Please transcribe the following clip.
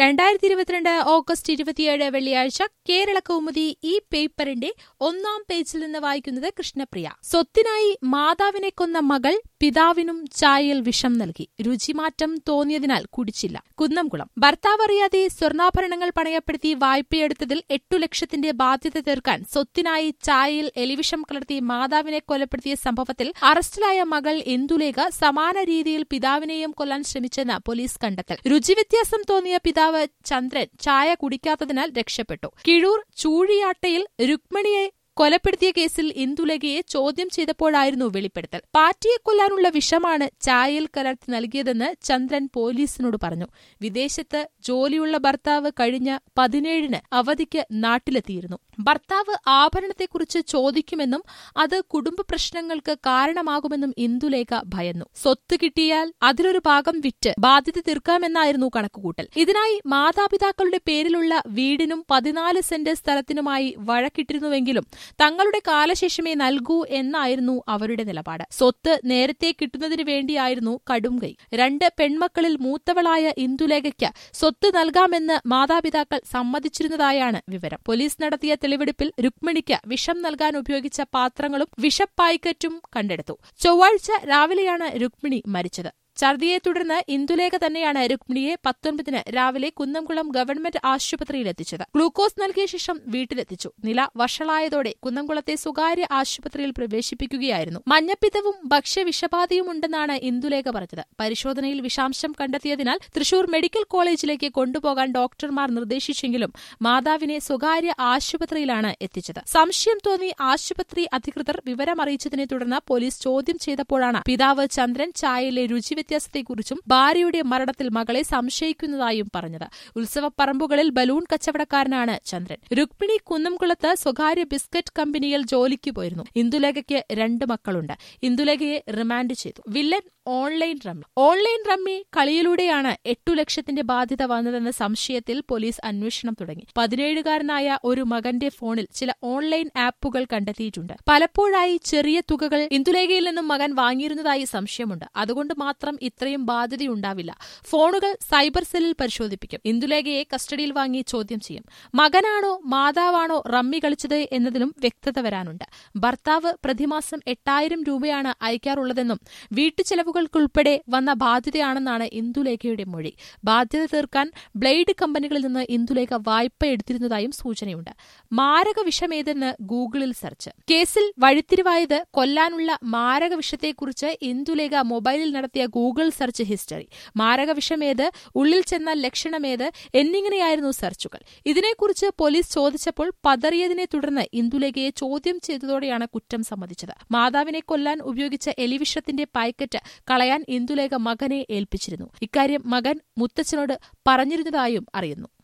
രണ്ടായിരത്തി ഇരുപത്തിരണ്ട് ഓഗസ്റ്റ് ഇരുപത്തിയേഴ് വെള്ളിയാഴ്ച കേരള കൗമുദി ഈ പേപ്പറിന്റെ ഒന്നാം പേജിൽ നിന്ന് വായിക്കുന്നത് കൃഷ്ണപ്രിയ സ്വത്തിനായി മാതാവിനെ കൊന്ന മകൾ പിതാവിനും ചായയിൽ വിഷം നൽകി രുചിമാറ്റം തോന്നിയതിനാൽ കുടിച്ചില്ല കുന്നംകുളം ഭർത്താവ് അറിയാതെ സ്വർണ്ണാഭരണങ്ങൾ പണയപ്പെടുത്തി വായ്പയെടുത്തതിൽ എട്ടു ലക്ഷത്തിന്റെ ബാധ്യത തീർക്കാൻ സ്വത്തിനായി ചായയിൽ എലിവിഷം കലർത്തി മാതാവിനെ കൊലപ്പെടുത്തിയ സംഭവത്തിൽ അറസ്റ്റിലായ മകൾ ഇന്ദുലേഖ സമാന രീതിയിൽ പിതാവിനെയും കൊല്ലാൻ ശ്രമിച്ചെന്ന് പോലീസ് കണ്ടെത്തൽ രുചിവ്യത്യാസം തോന്നിയ പിതാവ് ചന്ദ്രൻ ചായ കുടിക്കാത്തതിനാൽ രക്ഷപ്പെട്ടു കിഴൂർ ചൂഴിയാട്ടയിൽ രുക്മിണിയെ കൊലപ്പെടുത്തിയ കേസിൽ ഇന്ദുലകയെ ചോദ്യം ചെയ്തപ്പോഴായിരുന്നു വെളിപ്പെടുത്തൽ പാറ്റിയെ കൊല്ലാനുള്ള വിഷമാണ് ചായയിൽ കലർത്തി നൽകിയതെന്ന് ചന്ദ്രൻ പോലീസിനോട് പറഞ്ഞു വിദേശത്ത് ജോലിയുള്ള ഭർത്താവ് കഴിഞ്ഞ പതിനേഴിന് അവധിക്ക് നാട്ടിലെത്തിയിരുന്നു ഭർത്താവ് ആഭരണത്തെക്കുറിച്ച് ചോദിക്കുമെന്നും അത് കുടുംബ പ്രശ്നങ്ങൾക്ക് കാരണമാകുമെന്നും ഇന്ദുലേഖ ഭയന്നു സ്വത്ത് കിട്ടിയാൽ അതിലൊരു ഭാഗം വിറ്റ് ബാധ്യത തീർക്കാമെന്നായിരുന്നു കണക്കുകൂട്ടൽ ഇതിനായി മാതാപിതാക്കളുടെ പേരിലുള്ള വീടിനും പതിനാല് സെന്റ് സ്ഥലത്തിനുമായി വഴക്കിട്ടിരുന്നുവെങ്കിലും തങ്ങളുടെ കാലശേഷമേ നൽകൂ എന്നായിരുന്നു അവരുടെ നിലപാട് സ്വത്ത് നേരത്തെ കിട്ടുന്നതിന് വേണ്ടിയായിരുന്നു കടുംകൈ രണ്ട് പെൺമക്കളിൽ മൂത്തവളായ ഇന്ദുലേഖയ്ക്ക് സ്വത്ത് നൽകാമെന്ന് മാതാപിതാക്കൾ സമ്മതിച്ചിരുന്നതായാണ് വിവരം പോലീസ് നടത്തിയ തെളിവെടുപ്പിൽ രുക്മിണിക്ക് വിഷം നൽകാൻ ഉപയോഗിച്ച പാത്രങ്ങളും വിഷപ്പായ്ക്കറ്റും കണ്ടെടുത്തു ചൊവ്വാഴ്ച രാവിലെയാണ് രുക്മിണി മരിച്ചത് ഛർദിയെ തുടർന്ന് ഇന്ദുലേഖ തന്നെയാണ് രുക്മിണിയെ പത്തൊൻപതിന് രാവിലെ കുന്നംകുളം ഗവൺമെന്റ് ആശുപത്രിയിൽ എത്തിച്ചത് ഗ്ലൂക്കോസ് നൽകിയ ശേഷം വീട്ടിലെത്തിച്ചു നില വഷളായതോടെ കുന്നംകുളത്തെ സ്വകാര്യ ആശുപത്രിയിൽ പ്രവേശിപ്പിക്കുകയായിരുന്നു മഞ്ഞപ്പിത്തവും ഭക്ഷ്യവിഷബാധയും ഉണ്ടെന്നാണ് ഇന്ദുലേഖ പറഞ്ഞത് പരിശോധനയിൽ വിഷാംശം കണ്ടെത്തിയതിനാൽ തൃശൂർ മെഡിക്കൽ കോളേജിലേക്ക് കൊണ്ടുപോകാൻ ഡോക്ടർമാർ നിർദ്ദേശിച്ചെങ്കിലും മാതാവിനെ സ്വകാര്യ ആശുപത്രിയിലാണ് എത്തിച്ചത് സംശയം തോന്നി ആശുപത്രി അധികൃതർ വിവരമറിയിച്ചതിനെ തുടർന്ന് പോലീസ് ചോദ്യം ചെയ്തപ്പോഴാണ് പിതാവ് ചന്ദ്രൻ ചായയിലെ രുചി വ്യത്യാസത്തെക്കുറിച്ചും ഭാര്യയുടെ മരണത്തിൽ മകളെ സംശയിക്കുന്നതായും പറഞ്ഞത് ഉത്സവപ്പറമ്പുകളിൽ ബലൂൺ കച്ചവടക്കാരനാണ് ചന്ദ്രൻ രുക്മിണി കുന്നംകുളത്ത് സ്വകാര്യ ബിസ്ക്കറ്റ് കമ്പനിയിൽ ജോലിക്ക് പോയിരുന്നു ഇന്ദുലേഖയ്ക്ക് രണ്ട് മക്കളുണ്ട് ഇന്ദുലേഖയെ റിമാൻഡ് ചെയ്തു villain online rummy online rummy കളിയിലൂടെയാണ് എട്ടു ലക്ഷത്തിന്റെ ബാധ്യത വന്നതെന്ന സംശയത്തിൽ പോലീസ് അന്വേഷണം തുടങ്ങി പതിനേഴുകാരനായ ഒരു മകന്റെ ഫോണിൽ ചില ഓൺലൈൻ ആപ്പുകൾ കണ്ടെത്തിയിട്ടുണ്ട് പലപ്പോഴായി ചെറിയ തുകകൾ ഇന്ദുലേഖയിൽ നിന്നും മകൻ വാങ്ങിയിരുന്നതായി സംശയമുണ്ട് അതുകൊണ്ട് മാത്രം ഇത്രയും ബാധ്യതയുണ്ടാവില്ല ഫോണുകൾ സൈബർ സെല്ലിൽ പരിശോധിപ്പിക്കും ഇന്ദുലേഖയെ കസ്റ്റഡിയിൽ വാങ്ങി ചോദ്യം ചെയ്യും മകനാണോ മാതാവാണോ റമ്മി കളിച്ചത് എന്നതിലും വ്യക്തത വരാനുണ്ട് ഭർത്താവ് പ്രതിമാസം എട്ടായിരം രൂപയാണ് അയക്കാറുള്ളതെന്നും വീട്ടുചെലവുകൾക്കുൾപ്പെടെ വന്ന ബാധ്യതയാണെന്നാണ് ഇന്ദുലേഖയുടെ മൊഴി ബാധ്യത തീർക്കാൻ ബ്ലേഡ് കമ്പനികളിൽ നിന്ന് ഇന്ദുലേഖ വായ്പ എടുത്തിരുന്നതായും സൂചനയുണ്ട് മാരക വിഷമേതെന്ന് ഗൂഗിളിൽ സെർച്ച് കേസിൽ വഴിത്തിരിവായത് കൊല്ലാനുള്ള മാരക വിഷത്തെക്കുറിച്ച് ഇന്ദുലേഖ മൊബൈലിൽ നടത്തിയ ഗൂഗിൾ സെർച്ച് ഹിസ്റ്ററി മാരക വിഷമേത് ഉള്ളിൽ ചെന്ന ലക്ഷണമേത് എന്നിങ്ങനെയായിരുന്നു സെർച്ചുകൾ ഇതിനെക്കുറിച്ച് പോലീസ് ചോദിച്ചപ്പോൾ പതറിയതിനെ തുടർന്ന് ഇന്ദുലേഖയെ ചോദ്യം ചെയ്തതോടെയാണ് കുറ്റം സമ്മതിച്ചത് മാതാവിനെ കൊല്ലാൻ ഉപയോഗിച്ച എലിവിഷത്തിന്റെ പായ്ക്കറ്റ് കളയാൻ ഇന്ദുലേഖ മകനെ ഏൽപ്പിച്ചിരുന്നു ഇക്കാര്യം മകൻ മുത്തച്ഛനോട് പറഞ്ഞിരുന്നതായും അറിയുന്നു